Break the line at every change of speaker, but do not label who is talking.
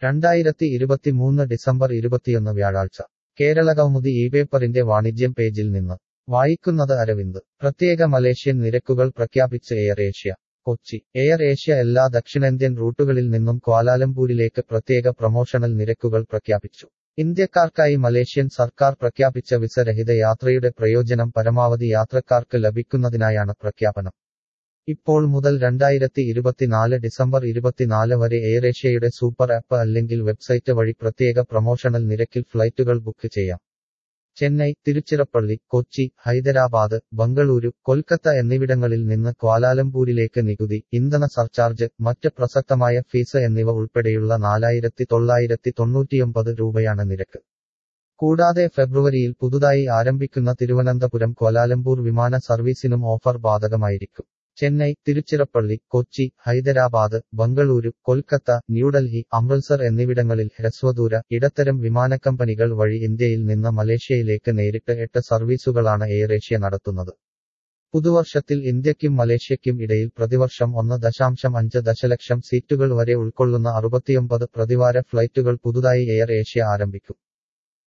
രണ്ടായിരത്തി ഇരുപത്തിമൂന്ന് ഡിസംബർ ഇരുപത്തിയൊന്ന് വ്യാഴാഴ്ച കേരളകൗമുദി ഈ പേപ്പറിന്റെ വാണിജ്യം പേജിൽ നിന്ന് വായിക്കുന്നത് അരവിന്ദ് പ്രത്യേക മലേഷ്യൻ നിരക്കുകൾ പ്രഖ്യാപിച്ച് Air Asia Kochi Air Asia എല്ലാ ദക്ഷിണേന്ത്യൻ റൂട്ടുകളിൽ നിന്നും ക്വാലാലംപൂരിലേക്ക് പ്രത്യേക പ്രൊമോഷണൽ നിരക്കുകൾ പ്രഖ്യാപിച്ചു ഇന്ത്യക്കാർക്കായി മലേഷ്യൻ സർക്കാർ പ്രഖ്യാപിച്ച വിസ രഹിത യാത്രയുടെ പ്രയോജനം പരമാവധി യാത്രക്കാർക്ക് ലഭിക്കുന്നതിനായാണ് പ്രഖ്യാപനം ഇപ്പോൾ മുതൽ രണ്ടായിരത്തി ഇരുപത്തിനാല് ഡിസംബർ ഇരുപത്തിനാല് വരെ എയറേഷ്യയുടെ സൂപ്പർ ആപ്പ് അല്ലെങ്കിൽ വെബ്സൈറ്റ് വഴി പ്രത്യേക പ്രൊമോഷണൽ നിരക്കിൽ ഫ്ലൈറ്റുകൾ ബുക്ക് ചെയ്യാം ചെന്നൈ തിരുച്ചിറപ്പള്ളി കൊച്ചി ഹൈദരാബാദ് ബംഗളൂരു കൊൽക്കത്ത എന്നിവിടങ്ങളിൽ നിന്ന് ക്വാലാലംപൂരിലേക്ക് നികുതി ഇന്ധന സർചാർജ് മറ്റ് പ്രസക്തമായ ഫീസ് എന്നിവ ഉൾപ്പെടെയുള്ള നാലായിരത്തി തൊള്ളായിരത്തി തൊണ്ണൂറ്റിയൊമ്പത് രൂപയാണ് നിരക്ക് കൂടാതെ ഫെബ്രുവരിയിൽ പുതുതായി ആരംഭിക്കുന്ന തിരുവനന്തപുരം ക്വാലാലംപൂർ വിമാന സർവീസിനും ഓഫർ ബാധകമായിരിക്കും ചെന്നൈ തിരുച്ചിറപ്പള്ളി കൊച്ചി ഹൈദരാബാദ് ബംഗളൂരു കൊൽക്കത്ത ന്യൂഡൽഹി അമൃത്സർ എന്നിവിടങ്ങളിൽ ഹ്രസ്വദൂര ഇടത്തരം വിമാനക്കമ്പനികൾ വഴി ഇന്ത്യയിൽ നിന്ന് മലേഷ്യയിലേക്ക് നേരിട്ട് എട്ട് സർവീസുകളാണ് എയറേഷ്യ നടത്തുന്നത് പുതുവർഷത്തിൽ ഇന്ത്യക്കും മലേഷ്യയ്ക്കും ഇടയിൽ പ്രതിവർഷം ഒന്ന് ദശാംശം അഞ്ച് ദശലക്ഷം സീറ്റുകൾ വരെ ഉൾക്കൊള്ളുന്ന അറുപത്തിയൊമ്പത് പ്രതിവാര ഫ്ലൈറ്റുകൾ പുതുതായി എയർ ഏഷ്യ ആരംഭിക്കും